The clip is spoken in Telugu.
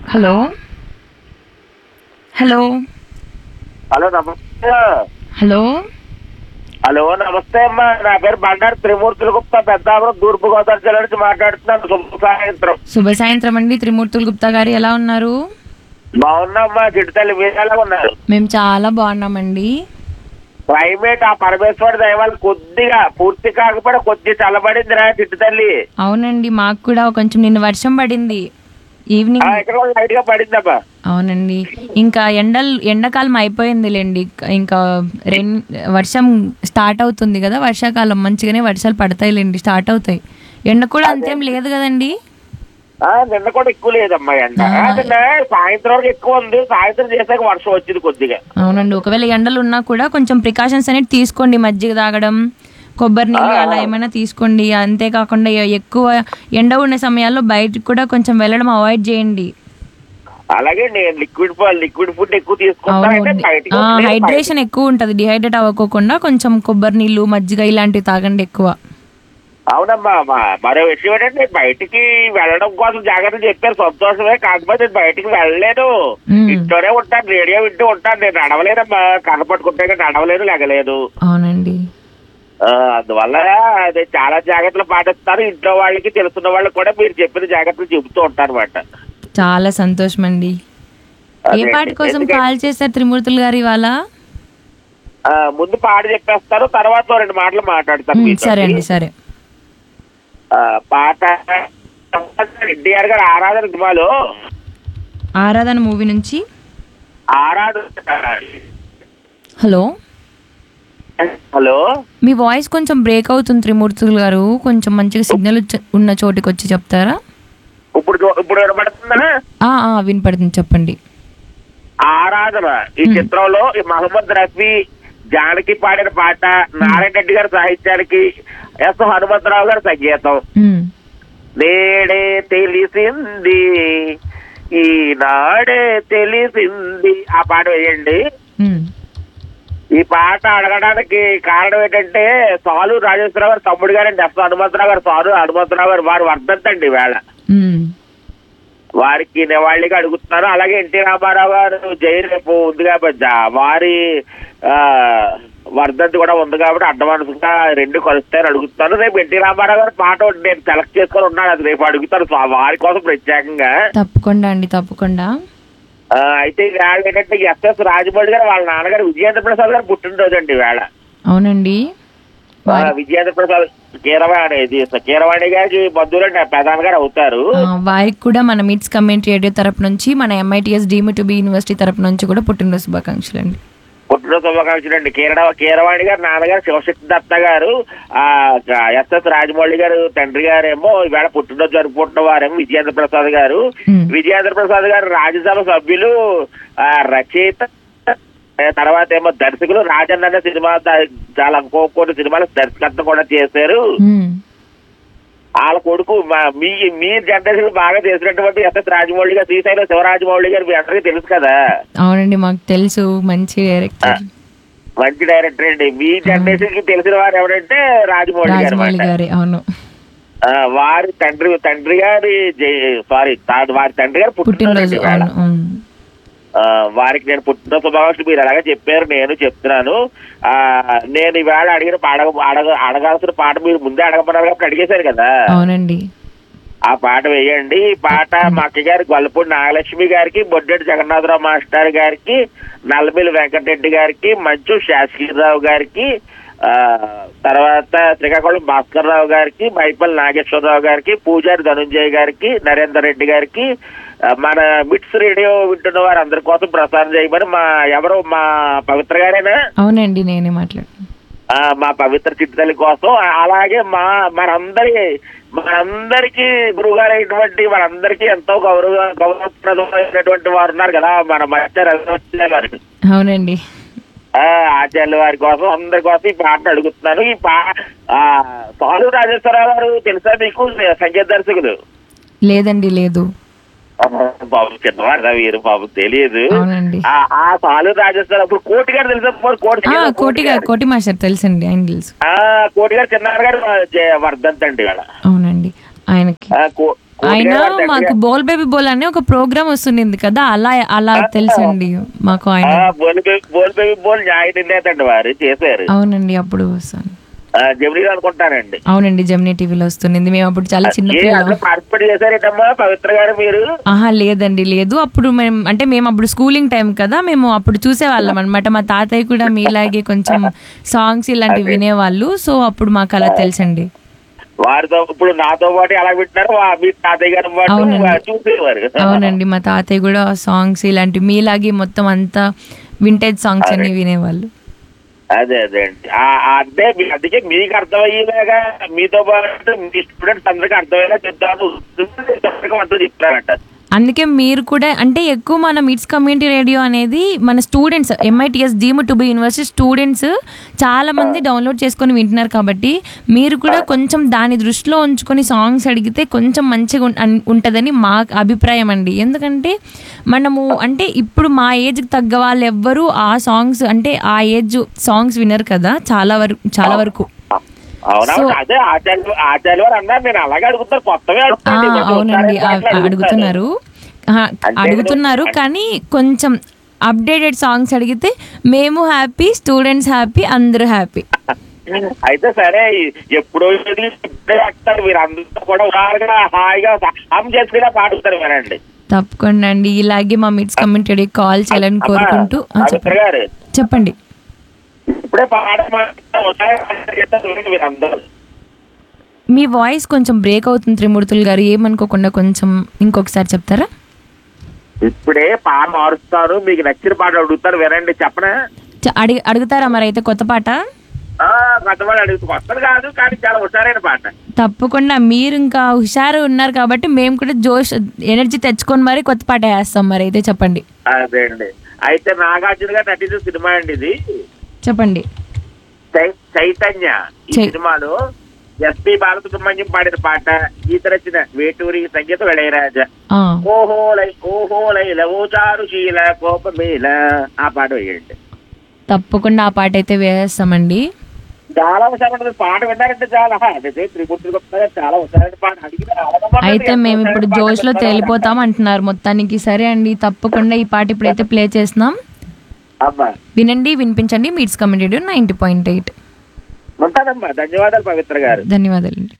హలో హలో హలో నమస్తే హలో హలో నమస్తే అమ్మా నా పేరు బండారు త్రిమూర్తుల గుప్తా పెద్దాపురం తూర్పు గోదావరి జిల్లా నుంచి మాట్లాడుతున్నాను శుభ సాయంత్రం శుభ సాయంత్రం అండి త్రిమూర్తులు గుప్తా గారు ఎలా ఉన్నారు బాగున్నామ్మా చిట్టుతల్లి మీరు ఎలా ఉన్నారు మేము చాలా బాగున్నామండి క్లైమేట్ ఆ పరమేశ్వరుడు దయవల్ల కొద్దిగా పూర్తి కాకపోయినా కొద్ది చల్లబడింది రా చిట్టుతల్లి అవునండి మాకు కూడా కొంచెం నిన్న వర్షం పడింది ఆ, ఈవినింగ్ ఇక్కడ కూడా లైట్ గా పడిందమ్మా అవునండి ఇంకా ఎండల్ ఎండాకాలం అయిపోయిందిలేండి ఇంకా రెన్ వర్షం స్టార్ట్ అవుతుంది కదా వర్షాకాలం మంచిగానే వర్షాలు పడతాయిలేండి స్టార్ట్ అవుతాయి ఎండ కూడా అంతేం లేదు కదండి ఆ, నిన్న కూడా ఎక్కువ లేదమ్మా ఎండ ఆ, నిన్న సాయంత్రం వరకు ఎక్కువ ఉంది సాయంత్రం చేసాక వర్షం వచ్చింది కొద్దిగా అవునండి ఒకవేళ ఎండలు ఉన్నా కూడా కొంచెం ప్రికాషన్స్ అనేది తీసుకోండి మజ్జిగ తాగడం కొబ్బరి నీళ్ళు అలా ఏమైనా తీసుకోండి అంతేకాకుండా ఎ- ఎక్కువ ఎండ ఉన్న సమయాల్లో బయటకు కూడా కొంచెం వెళ్ళడం అవాయిడ్ చేయండి అలాగే నేను లిక్విడ్ లిక్విడ్ ఫుడ్ ఎక్కువ తీసుకుంటా అంటే అవునండి బయటికి వస్తే హైడ్రేషన్ ఎక్కువ ఉంటుంది డిహైడ్రేట్ అవ్వకోకుండా కొంచెం కొబ్బరి నీళ్ళు మజ్జిగ ఇలాంటివి తాగండి ఎక్కువ అవునమ్మా మా- మరో విషయం ఏంటంటే బయటికి వెళ్ళడం కోసం జాగ్రత్త చెప్పారు సంతోషమే కాకపోతే నేను బయటికి వెళ్ళలేను మ్మ్. ఇంట్లోనే ఉంటాను రేడియో వింటూ ఉంటాను నేను నడవలేదమ్మా కనపట్టుకుంటే కానీ నడవలేదు లెగలేదు అవునండి ఆ, అందువల్ల అది చాలా జాగ్రత్తలు పాటిస్తాను ఇంట్లో వాళ్ళకి తెలుసున్న వాళ్ళకి కూడా మీరు చెప్పిన జాగ్రత్తలు చెబుతూ ఉంటాను అనమాట చాలా సంతోషం అండి ఏ అదే, పాటి కోసం ఎందుకంటే- కాల్ చేశారు త్రిమూర్తులు గారు ఇవాళ ముందు పాట చెప్పేస్తాను తర్వాత ఓ రెండు మాటలు మాట్లాడతాను ఉమ్, మీతోటి. సరే అండి సరే ఆ, పాట ఎన్టీఆర్ గారు ఆరాధన సినిమాలో ఆరాధన మూవీ నుంచి ఆరాధన హలో హలో మీ వాయిస్ కొంచెం బ్రేక్ అవుతుంది త్రిమూర్తులు గారు కొంచెం మంచిగా సిగ్నల్ వచ్చ- ఉన్న చోటికి వచ్చి చెప్తారా ఇప్పుడు చూ- ఇప్పుడు వినపడుతుందా ఆ, ఆ, వినపడుతుంది చెప్పండి ఆరాధన ఈ చిత్రంలో ఈ మహమ్మద్ రఫీ జానకి పాడిన పాట నారాయణ రెడ్డి గారి సాహిత్యానికి ఎస్ హనుమంతరావు గారి సంగీతం ఉమ్, నేడే తెలిసింది ఈనాడే తెలిసింది ఆ పాట వేయండి ఉమ్, ఈ పాట అడగడానికి కారణం ఏంటంటే సాలు రాజేశ్వరరావు గారు తమ్ముడు గారండి ఎస్ హనుమంతరావు గారు సాలు హనుమంతరావు గారు వారు వర్ధంతండి వేళ ఉమ్. వారికి నివాళిగా అడుగుతున్నారు అలాగే ఎన్టీ రామారావు గారు జై రేపు ఉంది కాబట్టి ఆ వారి ఆ వర్ధంతి కూడా ఉంది కాబట్టి అడ్వాన్స్ రెండు కలుస్తాయని అడుగుతాను రేపు ఎన్టీ రామారావు గారి పాట ఒకటి నేను సెలెక్ట్ చేసుకొని ఉన్నాను అది రేపు అడుగుతాను సో వారి కోసం ప్రత్యేకంగా తప్పకుండా అండి తప్పకుండా ఆ, అయితే వేళ ఏంటంటే ఎస్ఎస్ రాజమౌళి గారు వాళ్ళ నాన్నగారు విజయేంద్ర ప్రసాద్ గారు పుట్టినరోజు అండి వేళ అవునండి ఆ, విజయేంద్ర ప్రసాద్ కీరవాణి ఇది కీరవాణి గారికి బంధువులు ప్రధాన గారు అవుతారు ఆ, వారికి కూడా మన మిట్స్ కమ్యూనిటీ రేడియో తరపు నుంచి మన MITS deemed to be university తరపు నుంచి కూడా పుట్టినరోజు శుభాకాంక్షలు అండి పుట్టినరోజు శుభాకాంక్షలు అండి కీరణ కీరవాణి గారు నాన్నగారు శివశక్తి దత్త గారు ఆ ఎస్ఎస్ రాజమౌళి గారు తండ్రి గారేమో ఈవేళ పుట్టినరోజు జరుపుకుంటున్న వారేమో విజయేంద్ర ప్రసాద్ గారు ఉమ్, విజయేంద్ర ప్రసాద్ గారు రాజ్యసభ సభ్యులు ఆ రచయిత ఆ, తర్వాత ఏమో దర్శకులు రాజన్న అనే సినిమా ద- చాలా కోటి సినిమాలు దర్శకత్వం కూడా చేశారు ఉమ్. వాళ్ళ కొడుకు మా- మీ మీ జనరేషన్ బాగా చేసినటువంటి ఎస్ఎస్ రాజమౌళి గారు శ్రీశైలం శివరాజమౌళి గారు మీ అందరికీ తెలుసు కదా అవునండి మాకు తెలుసు మంచి డైరెక్టర్ మంచి డైరెక్టర్ అండి మీ జనరేషన్ కి తెలిసిన వారు ఎవరంటే రాజమౌళి గారు రాజమౌళి అన్నమాట. గారి అవును ఆ, వారి తండ్రి తండ్రి గారి సారీ వారి తండ్రి గారు పుట్టినరోజు పుట్టినరోజు ఇవాళ. అవును ఉమ్. ఆ, వారికి నేను పుట్టిన శుభాకాంక్షలు మీరు అలాగే చెప్పారు నేను చెప్తున్నాను ఆ నేను ఈవేళ అడిగిన అడగ అడగ అడగాల్సిన పాట మీరు ముందే అడగమన్నారు కాబట్టి అడిగేశారు కదా అవునండి ఆ పాట వేయండి ఈ పాట మా అక్క గారి గొల్లపూడి నాగలక్ష్మి గారికి బొడ్డెడి జగన్నాథరావు మాస్టర్ గారికి నల్లమిల్లి వెంకటరెడ్డి గారికి మంచు శాస్త్రీరావు గారికి ఆ తర్వాత శ్రీకాకుళం భాస్కర్ రావు గారికి మైపల్లి నాగేశ్వరరావు గారికి పూజారి ధనుంజయ్ గారికి నరేందర్ రెడ్డి గారికి ఆ, మన మిట్స్ రేడియో వింటున్న వారు అందరి కోసం ప్రసారం చేయమని మా ఎవరు మా పవిత్ర గారేనా అవునండి నేనే మాట్లాడుతున్నాను ఆ, మా పవిత్ర చిట్టుతల్లి కోసం అలాగే మా మనందరి మనందరికి గురువుగారు అయినటువంటి మనందరికీ ఎంతో గౌరవ గౌరవప్రదమైనటువంటి వారు ఉన్నారు కదా మన మధ్య రవివర్మ గారు అవునండి ఆ, ఆచార్యుల వారి కోసం అందరి కోసం ఈ పాట అడుగుతున్నాను ఈ పా ఆ, సాలు రాజేశ్వరరావు గారు తెలుసా మీకు సంగీత దర్శకులు లేదండి లేదు బాబు చిన్నవారు వీరు బాబు తెలియదు అవునండి ఆ ఆ సాలు రాజేశ్వరరావు ఇప్పుడు కోటి గారు తెలుసా కోటి ఆ, కోటి గారు కోటి మాస్టర్ తెలుసండి ఆయన తెలుసు ఆ కోటి గారు చిన్నారు గారు జ- వర్ధంత్ అండి ఇవాళ అవునండి ఆయనకి ఆ, కో- ఆయన మాకు బోల్ బేబీ బోల్ అనే ఒక ప్రోగ్రామ్ వస్తుండింది కదా అలా అలా తెలుసండి మాకు ఆయన బోల్ బేబీ బోల్ బేబీ బోల్ న్యాయ నిర్ణేతండి వారు చేశారు అవునండి అప్పుడు వస్తాను ఆ, జమినీ అనుకుంటానండి అవునండి జెమినీ టీవీలో వస్తుంది మేము అప్పుడు చాలా చిన్న ఏ పిల్లలు అందులో పార్టిసిపేట్ చేశారేటమ్మా పవిత్ర గారు మీరు ఆహా లేదండి లేదు అప్పుడు మేము అంటే మేము అప్పుడు స్కూలింగ్ టైం కదా మేము అప్పుడు చూసేవాళ్ళం అనమాట మా తాతయ్య కూడా మీలాగే కొంచెం సాంగ్స్ ఇలాంటివి వినేవాళ్ళు సో అప్పుడు మాకు అలా తెలుసండి వారితో ఇప్పుడు నాతో పాటు ఎలా వింటున్నారు వా- మీ తాతయ్య గారి పాటు అవునండి. వా- చూసేవారు అవునండి మా తాతయ్య కూడా సాంగ్స్ ఇలాంటివి మీలాగే మొత్తం అంతా వింటేజ్ సాంగ్స్ అన్ని వినేవాళ్ళు అదే అదే అండి ఆ- ఆ అంటే మీ- అందుకే మీకు అర్థమయ్యేలాగా మీతో పాటు మీ స్టూడెంట్స్ అందరికీ అర్థమయ్యేలా చెప్తాను అంటూ చెప్తారంట అందుకే మీరు కూడా అంటే ఎక్కువ మన మిట్స్ కమ్యూనిటీ రేడియో అనేది మన students MITS deemed to be university students చాలా మంది డౌన్లోడ్ చేసుకొని వింటున్నారు కాబట్టి మీరు కూడా కొంచెం దాని దృష్టిలో ఉంచుకొని సాంగ్స్ అడిగితే కొంచెం మంచిగా ఉం- అన్- ఉంటుందని మా అభిప్రాయం అండి ఎందుకంటే మనము అంటే ఇప్పుడు మా ఏజ్కి తగ్గ వాళ్ళు ఎవ్వరూ ఆ సాంగ్స్ అంటే ఆ ఏజ్ సాంగ్స్ వినరు కదా చాలా వరకు చాలా వరకు అవునా So- అదే ఆచార్య ఆచార్య వారు అన్నారు నేను అలాగే అడుగుతాను కొత్తగా ఆ, అడుగుతాను కొంచెం అవునండి ఒకసారి ఆ- అడుగుతాను. అడుగుతున్నారు ఆ, అంటే అడుగుతున్నారు కానీ కొంచెం అప్డేటెడ్ సాంగ్స్ అడిగితే మేము హ్యాపీ స్టూడెంట్స్ హ్యాపీ అందరూ హ్యాపీ అయితే సరే ఎప్పుడో ఇది ఇప్పుడే వస్తారు మీరు అందరూ కూడా ఉదాహరణగా హాయిగా హమ్ చేసుకునే పాడుతారు వినండి తప్పకుండా అండి ఇలాగే మా మిట్స్ కమ్యూనిటీ కాల్ చేయాలని కోరుకుంటూ ఆ, పవిత్ర చెప్పండి గారు చెప్పండి ఇప్పుడే పాట మీరు అందరూ మీ వాయిస్ కొంచెం బ్రేక్ అవుతుంది త్రిమూర్తులు గారు ఏమనుకోకుండా కొంచెం ఇంకొకసారి చెప్తారా ఇప్పుడే పాట మారుస్తాను మీకు నచ్చిన పాట అడుగుతారు వినండి చెప్పనా చ- అడిగి అడుగుతారా మరి అయితే కొత్త పాట ఆ, కొత్తవాడు అడుగుతూ కొత్తది కాదు కానీ చాలా హుషారైన పాట తప్పకుండా మీరు ఇంకా హుషారు ఉన్నారు కాబట్టి మేము కూడా జోష్ ఎనర్జీ తెచ్చుకొని మరి కొత్త పాట వేస్తాం మరి అయితే చెప్పండి అదే అండి అయితే నాగార్జున గారు నటించిన సినిమా అండి ఇది చెప్పండి చై- చైతన్య ఈ చై- సినిమాలో ఎస్పి బాలసుబ్రహ్మణ్యం పాడిన పాట గీత రచన వేటూరి సంగీతం ఇళయరాజా ఆ, ఓహోలై ఓహోలై లవోచారు శీల కోపమేల ఆ పాట వేయండి తప్పకుండా ఆ పాట అయితే వేస్తామండి చాలా హుషారైన పాట విన్నారంటే చాలా అదే త్రిమూర్తి గొప్ప గారు చాలా హుషారైన పాట అడిగిన అడగమన్నది అయితే ఎంత మేము ఇప్పుడు హుషారైన పాట జోష్లో చెప్తారో తేలిపోతాం అంటున్నారు మొత్తానికి సరే అండి తప్పకుండా ఈ పాట ఇప్పుడైతే ప్లే చేస్తున్నాం అమ్మా వినండి వినిపించండి MITS community ninety point eight ఉంటానమ్మా ధన్యవాదాలు పవిత్ర గారు ధన్యవాదాలండి